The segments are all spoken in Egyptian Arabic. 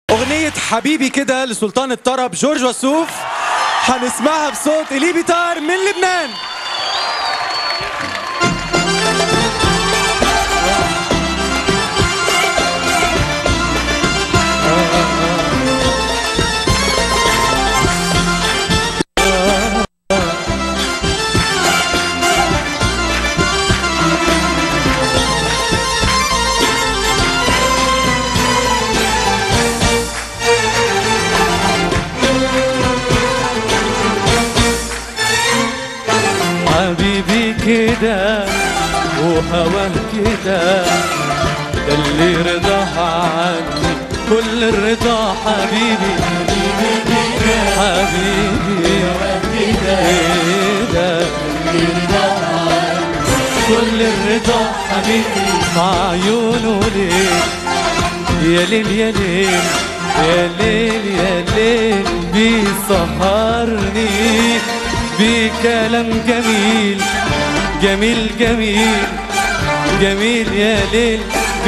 أغنية حبيبي كده لسلطان الطرب جورج وسوف هنسمعها بصوت إلي بيتار من لبنان حبيبي كده وهواه كده ده اللي رضاها عني كل الرضا حبيبي حبيبي كده كل الرضا حبيبي عيونه ليه يا ليل يا ليل يا ليل يا ليل بيسهرني بكلام جميل جميل جميل جميل يا ليل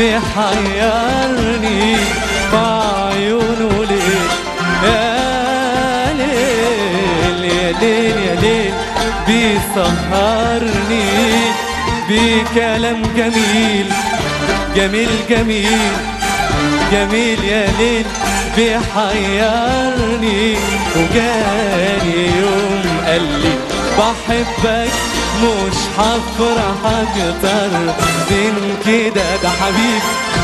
بيحيرني بعيونه ليل يا ليل يا ليل يا ليل بيسهرني بكلام جميل جميل جميل جميل يا ليل بيحيرني وجاني يوم قال لي بحبك مش هفرح اكتر من كده ده حبيبي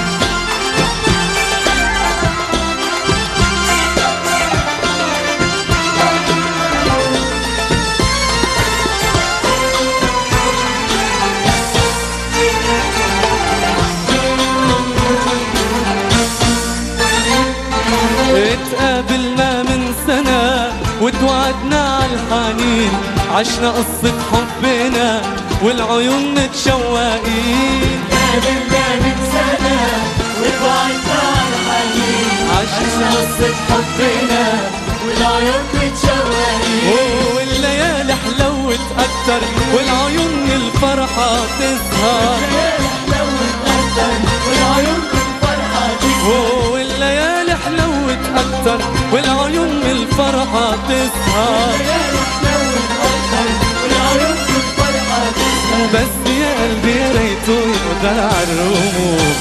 اتقابلنا من سنة وتوعدنا على الحنين عشنا قصة حبنا والعيون متشوقين قابلنا من سنة وبعدنا عن حنين عشنا قصة حبنا والعيون متشوقين والليالي حلوت أكتر والعيون من الفرحة تسهر حلوت أكتر والعيون بالفرحة تسهر والليالي حلوت أكتر والعيون من الفرحة تسهر حلوت أكتر والعيون بالفرحة تسهر بس يا قلبي يا ريته يقدر على الرموش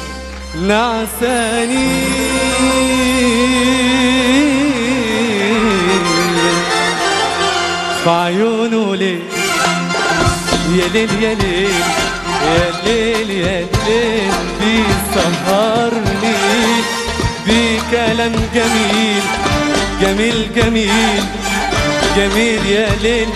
نعساني في عيونه ليه يا ليل يا ليل يا ليل يا ليل بيسهرني بكلام جميل جميل جميل جميل يا ليل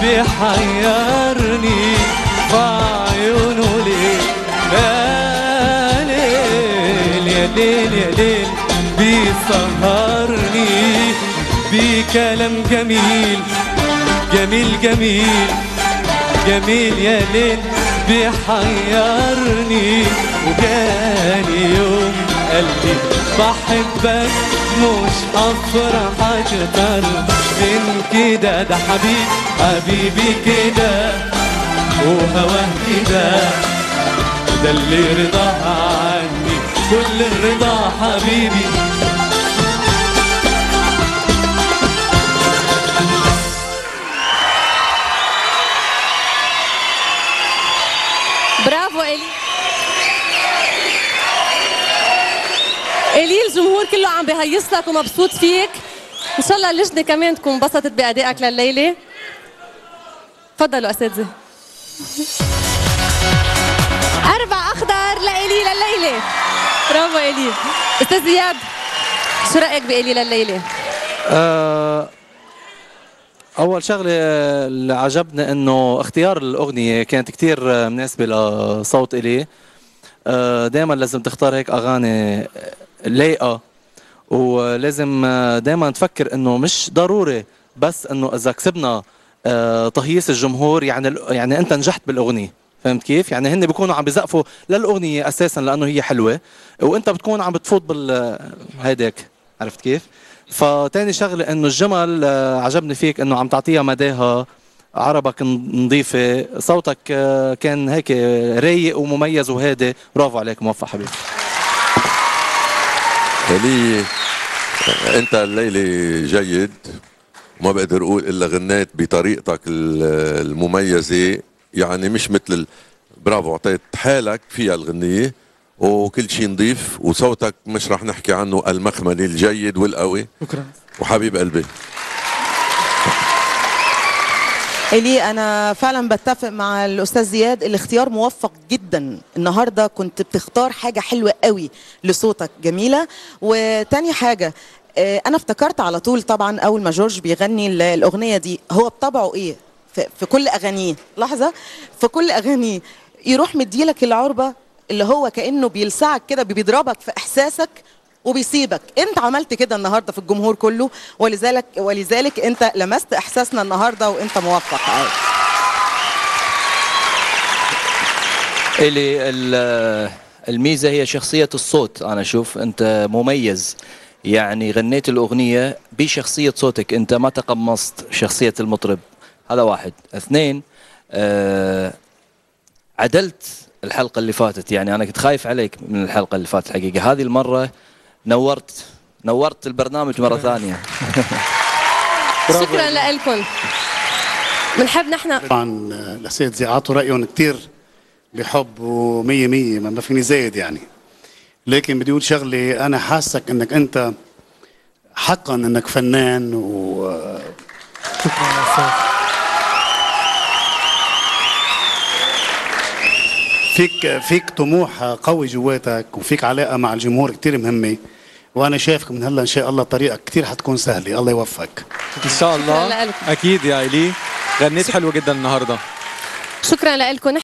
بيحيرني بعيونه ليل يا ليل يا ليل يا ليل بيسهرني بكلام جميل جميل جميل جميل يا ليل بيحيرني وجاني يوم قال لي بحبك مش هفرح اكتر من كده ده حبيبي حبيبي كده وهواه كده ده اللي رضاها عني كل الرضا حبيبي برافو إلي إلي الجمهور كله عم بيهيص لك ومبسوط فيك إن شاء الله اللجنة كمان تكون انبسطت بأدائك لليلة تفضلوا أساتذة أربع أخضر لإلي لليلة برافو إلي أستاذ زياد شو رأيك بإلي لليلة؟ آه، اول شغله اللي عجبني انه اختيار الاغنيه كانت كتير مناسبه لصوت الي دائما لازم تختار هيك اغاني لايقه ولازم دائما تفكر انه مش ضروري بس انه اذا كسبنا آه، تهييس الجمهور يعني ال- يعني انت نجحت بالاغنيه فهمت كيف؟ يعني هن بيكونوا عم بيزقفوا للاغنيه اساسا لانه هي حلوه وانت بتكون عم بتفوت بال هيداك عرفت كيف؟ فتاني شغله انه الجمل آه، عجبني فيك انه عم تعطيها مداها عربك نظيفه صوتك آه، كان هيك رايق ومميز وهادي برافو عليك موفق حبيبي هلي انت الليله جيد ما بقدر اقول الا غنيت بطريقتك ال- المميزه يعني مش مثل ال- برافو اعطيت حالك فيها الغنيه وكل شيء نظيف وصوتك مش رح نحكي عنه المخملي الجيد والقوي شكرا وحبيب قلبي إلي أنا فعلا بتفق مع الأستاذ زياد الاختيار موفق جدا النهاردة كنت بتختار حاجة حلوة قوي لصوتك جميلة وتاني حاجة آه، أنا افتكرت على طول طبعا أول ما جورج بيغني ال- الأغنية دي هو بطبعه إيه في, في كل أغانيه لحظة في كل أغانيه يروح مديلك العربة اللي هو كأنه بيلسعك كده بيضربك في إحساسك وبيسيبك انت عملت كده النهارده في الجمهور كله ولذلك ولذلك انت لمست احساسنا النهارده وانت موفق عادي. اللي ال- الميزه هي شخصيه الصوت انا اشوف انت مميز يعني غنيت الاغنيه بشخصيه صوتك انت ما تقمصت شخصيه المطرب هذا واحد اثنين آه عدلت الحلقه اللي فاتت يعني انا كنت خايف عليك من الحلقه اللي فاتت الحقيقه هذه المره نورت نورت البرنامج مره ثانيه شكرا لكم بنحب نحن طبعا الاساتذه اعطوا رايهم كثير بحب ومية مية ما فيني زايد يعني لكن بدي اقول شغله انا حاسك انك انت حقا انك فنان و شكرا يا استاذ فيك فيك طموح قوي جواتك وفيك علاقه مع الجمهور كثير مهمه وانا شايفك من هلا ان شاء الله طريقك كثير حتكون سهله الله يوفقك ان شاء الله شكراً لك. اكيد يا الي غنيت حلو جدا النهارده شكرا لكم